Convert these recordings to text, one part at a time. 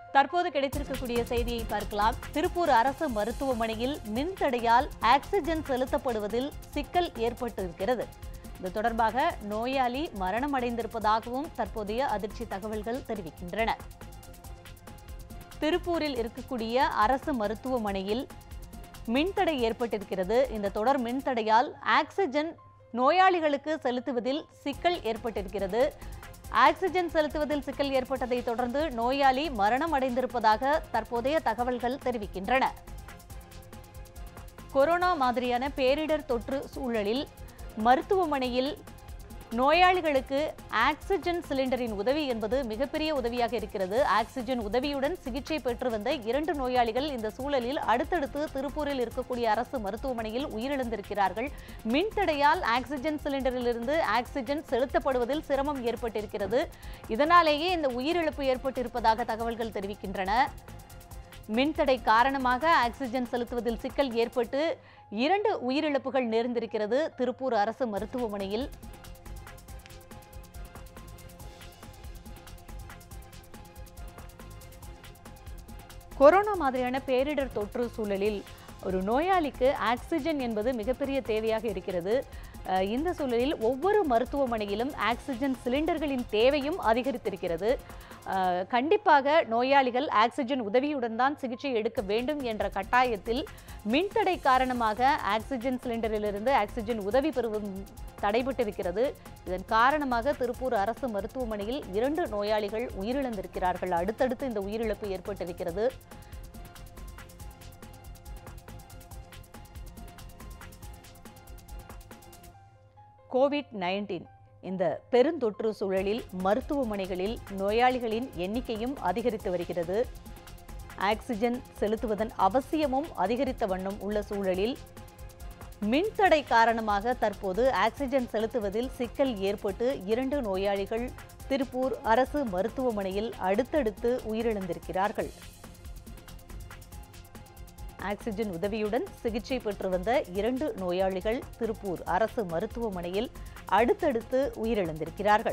தற்போது கிடைத்திருக்கக்கூடிய செய்தியை பார்க்கலாம் திருப்பூர் அரசு மருத்துவமனையில் மின்தடையால் ஆக்சிஜன் செலுத்தப்படுவதில் சிக்கல் ஏற்பட்டிருக்கிறது இது தொடர்பாக நோயாளி மரணம் அடைந்திருப்பதாகவும் தற்போதைய அதிர்ச்சி தகவல்கள் தெரிவிக்கின்றன திருப்பூரில் இருக்கக்கூடிய அரசு மருத்துவமனையில் மின்தடை ஏற்பட்டிருக்கிறது இந்த தொடர் மின்தடையால் ஆக்சிஜன் நோயாளிகளுக்கு செலுத்துவதில் சிக்கல் ஏற்பட்டிருக்கிறது ஆக்சிஜன் செலுத்துவதில் சிக்கல் ஏற்பட்டதை தொடர்ந்து நோயாளி மரணம் அடைந்திருப்பதாக தற்போதைய தகவல்கள் தெரிவிக்கின்றன கொரோனா மாதிரியான பேரிடர் தொற்று சூழலில் மருத்துவமனையில் நோயாளிகளுக்கு ஆக்சிஜன் சிலிண்டரின் உதவி என்பது மிகப்பெரிய உதவியாக இருக்கிறது ஆக்சிஜன் உதவியுடன் சிகிச்சை பெற்று வந்த இரண்டு நோயாளிகள் இந்த சூழலில் அடுத்தடுத்து திருப்பூரில் இருக்கக்கூடிய அரசு மருத்துவமனையில் உயிரிழந்திருக்கிறார்கள் மின்தடையால் ஆக்சிஜன் சிலிண்டரிலிருந்து ஆக்சிஜன் செலுத்தப்படுவதில் சிரமம் ஏற்பட்டிருக்கிறது இதனாலேயே இந்த உயிரிழப்பு ஏற்பட்டிருப்பதாக தகவல்கள் தெரிவிக்கின்றன மின்தடை காரணமாக ஆக்சிஜன் செலுத்துவதில் சிக்கல் ஏற்பட்டு இரண்டு உயிரிழப்புகள் நேர்ந்திருக்கிறது திருப்பூர் அரசு மருத்துவமனையில் கொரோனா மாதிரியான பேரிடர் தொற்று சூழலில் ஒரு நோயாளிக்கு ஆக்சிஜன் என்பது மிகப்பெரிய தேவையாக இருக்கிறது அஹ் இந்த சூழலில் ஒவ்வொரு மருத்துவமனையிலும் ஆக்சிஜன் சிலிண்டர்களின் தேவையும் அதிகரித்திருக்கிறது அஹ் கண்டிப்பாக நோயாளிகள் ஆக்சிஜன் உதவியுடன் தான் சிகிச்சை எடுக்க வேண்டும் என்ற கட்டாயத்தில் மின்தடை காரணமாக ஆக்சிஜன் சிலிண்டரிலிருந்து ஆக்சிஜன் உதவி பெறுவதும் தடைபட்டிருக்கிறது இதன் காரணமாக திருப்பூர் அரசு மருத்துவமனையில் இரண்டு நோயாளிகள் உயிரிழந்திருக்கிறார்கள் அடுத்தடுத்து இந்த உயிரிழப்பு ஏற்பட்டிருக்கிறது கோவிட் நைன்டீன் இந்த பெருந்தொற்று சூழலில் மருத்துவமனைகளில் நோயாளிகளின் எண்ணிக்கையும் அதிகரித்து வருகிறது ஆக்சிஜன் செலுத்துவதன் அவசியமும் அதிகரித்த வண்ணம் உள்ள சூழலில் மின்தடை காரணமாக தற்போது ஆக்சிஜன் செலுத்துவதில் சிக்கல் ஏற்பட்டு இரண்டு நோயாளிகள் திருப்பூர் அரசு மருத்துவமனையில் அடுத்தடுத்து உயிரிழந்திருக்கிறார்கள் ஆக்சிஜன் உதவியுடன் சிகிச்சை பெற்று வந்த இரண்டு நோயாளிகள் திருப்பூர் அரசு மருத்துவமனையில் அடுத்தடுத்து உயிரிழந்திருக்கிறார்கள்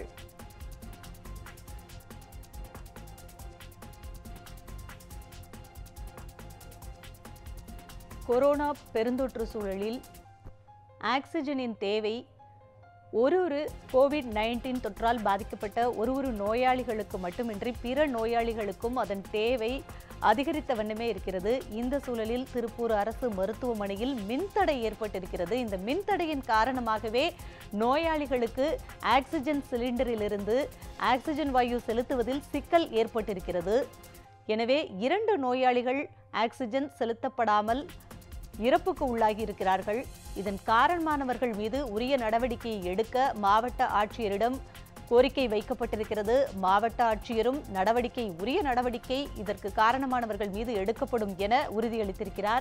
கொரோனா பெருந்தொற்று சூழலில் ஆக்சிஜனின் தேவை ஒரு ஒரு கோவிட் நைன்டீன் தொற்றால் பாதிக்கப்பட்ட ஒரு ஒரு நோயாளிகளுக்கு மட்டுமின்றி பிற நோயாளிகளுக்கும் அதன் தேவை அதிகரித்த வண்ணமே இருக்கிறது இந்த சூழலில் திருப்பூர் அரசு மருத்துவமனையில் மின்தடை ஏற்பட்டிருக்கிறது இந்த மின்தடையின் காரணமாகவே நோயாளிகளுக்கு ஆக்சிஜன் சிலிண்டரிலிருந்து ஆக்சிஜன் வாயு செலுத்துவதில் சிக்கல் ஏற்பட்டிருக்கிறது எனவே இரண்டு நோயாளிகள் ஆக்சிஜன் செலுத்தப்படாமல் இறப்புக்கு உள்ளாகி இருக்கிறார்கள் இதன் காரணமானவர்கள் மீது உரிய நடவடிக்கையை எடுக்க மாவட்ட ஆட்சியரிடம் கோரிக்கை வைக்கப்பட்டிருக்கிறது மாவட்ட ஆட்சியரும் நடவடிக்கை உரிய நடவடிக்கை இதற்கு காரணமானவர்கள் மீது எடுக்கப்படும் என உறுதியளித்திருக்கிறார்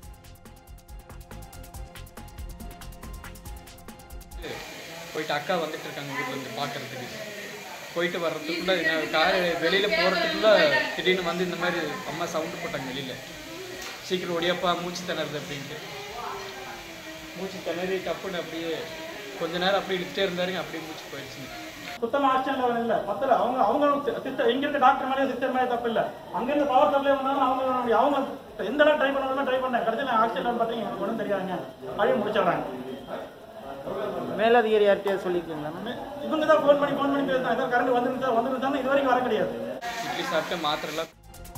போயிட்டு அக்கா வந்துட்டு இருக்காங்க வீட்டில் இருந்து பார்க்கறதுக்கு போயிட்டு வர்றதுக்குள்ள நான் கார் வெளியில் போகிறதுக்குள்ள திடீர்னு வந்து இந்த மாதிரி அம்மா சவுண்டு போட்டாங்க வெளியில் சீக்கிரம் ஒடியாப்பா மூச்சு திணறுது அப்படின்ட்டு மூச்சு திணறி டப்புன்னு அப்படியே கொஞ்ச நேரம் அப்படியே இழுத்துட்டே இருந்தாருங்க அப்படியே மூச்சு போயிடுச்சுங்க சுத்தமா ஆக்சிஜன் லெவல் இல்ல பத்தல அவங்க அவங்க சிஸ்டர் இங்க இருக்க டாக்டர் மேலே சிஸ்டர் மேலே தப்பு இல்ல அங்க இருந்து பவர் சப்ளை பண்ணாலும் அவங்க அவங்க எந்த அளவு ட்ரை பண்ணாலுமே ட்ரை பண்ணேன் கடைசியில் ஆக்சிஜன் லெவல் பார்த்தீங்க எனக்கு ஒன்றும் தெரியாதுங்க அழிய முடிச்சிடுறாங்க மேலதிகாரி யார்கிட்டயாவது சொல்லியிருக்கீங்களா இவங்க தான் ஃபோன் பண்ணி ஃபோன் பண்ணி பேசுறாங்க ஏதோ கரண்ட் வந்துருந்தா வந்துருந்தாங்க இது வரைக்கும் வர கிடையாது இட்லி சாப்பிட்டு மாத்திரைலாம்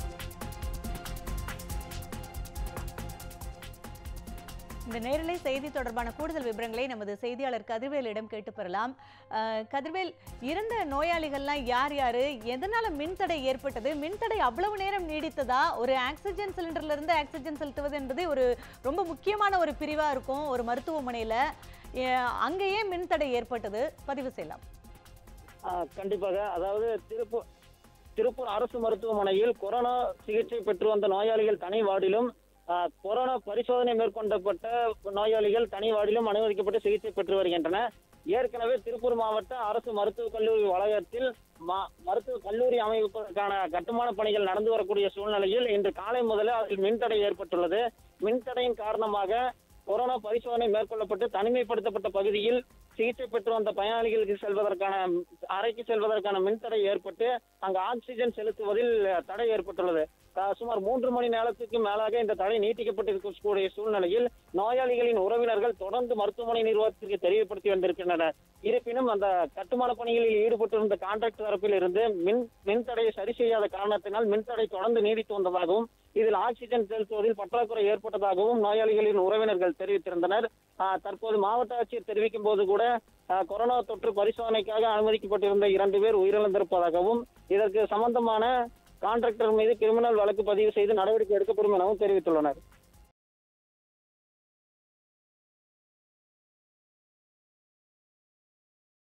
இந்த நேரலை செய்தி தொடர்பான கூடுதல் விவரங்களை நமது செய்தியாளர் கதிர்வேலிடம் கேட்டு பெறலாம் அஹ், கதிர்வேல் இறந்த நோயாளிகள்லாம் யார் யாரு எதனால மின்தடை ஏற்பட்டது மின்தடை அவ்வளவு நேரம் நீடித்ததா ஒரு ஆக்சிஜன் சிலிண்டர்ல இருந்து ஆக்சிஜன் செலுத்துவது என்பது ஒரு ரொம்ப முக்கியமான ஒரு பிரிவா இருக்கும் ஒரு மருத்துவமனையில அஹ், அங்கேயே மின்தடை ஏற்பட்டது பதிவு செய்யலாம் ஆ, கண்டிப்பாக அதாவது திருப்பூர் திருப்பூர் அரசு மருத்துவமனையில் கொரோனா சிகிச்சை பெற்று வந்த நோயாளிகள் தனி வார்டிலும் ஆ, கொரோனா பரிசோதனை மேற்கொண்டப்பட்ட நோயாளிகள் தனி வார்டிலும் அனுமதிக்கப்பட்டு சிகிச்சை பெற்று வருகின்றன ஏற்கனவே திருப்பூர் மாவட்ட அரசு மருத்துவக் கல்லூரி வளாகத்தில் ம- மருத்துவக் கல்லூரி அமைப்பதற்கான கட்டுமான பணிகள் நடந்து வரக்கூடிய சூழ்நிலையில் இன்று காலை முதலே அதில் மின்தடை ஏற்பட்டுள்ளது மின்தடையின் காரணமாக கொரோனா பரிசோதனை மேற்கொள்ளப்பட்டு தனிமைப்படுத்தப்பட்ட பகுதியில் சிகிச்சை பெற்று வந்த பயனாளிகளுக்கு செல்வதற்கான அறைக்கு செல்வதற்கான மின்தடை ஏற்பட்டு அங்கு ஆக்சிஜன் செலுத்துவதில் தடை ஏற்பட்டுள்ளது அஹ் சுமார் மூன்று மணி நேரத்துக்கு மேலாக இந்த தடை நீட்டிக்கப்பட்டிருக்கக்கூடிய சூழ்நிலையில் நோயாளிகளின் உறவினர்கள் தொடர்ந்து மருத்துவமனை நிர்வாகத்திற்கு தெரியப்படுத்தி வந்திருக்கின்றனர் இருப்பினும் அந்த கட்டுமான பணிகளில் ஈடுபட்டிருந்த கான்ட்ராக்ட் தரப்பில் இருந்து மின் மின் தடையை சரி செய்யாத காரணத்தினால் மின்தடை தொடர்ந்து நீடித்து வந்ததாகவும் இதில் ஆக்சிஜன் செலுத்துவதில் பற்றாக்குறை ஏற்பட்டதாகவும் நோயாளிகளின் உறவினர்கள் தெரிவித்திருந்தனர் ஆஹ் தற்போது மாவட்ட ஆட்சியர் தெரிவிக்கும் போது கூட ஆஹ் கொரோனா தொற்று பரிசோதனைக்காக அனுமதிக்கப்பட்டிருந்த இரண்டு பேர் உயிரிழந்திருப்பதாகவும் இதற்கு சம்பந்தமான கான்ட்ராக்டர் மீது கிரிமினல் வழக்கு பதிவு செய்து நடவடிக்கை எடுக்கப்படும் எனவும் தெரிவித்துள்ளனர்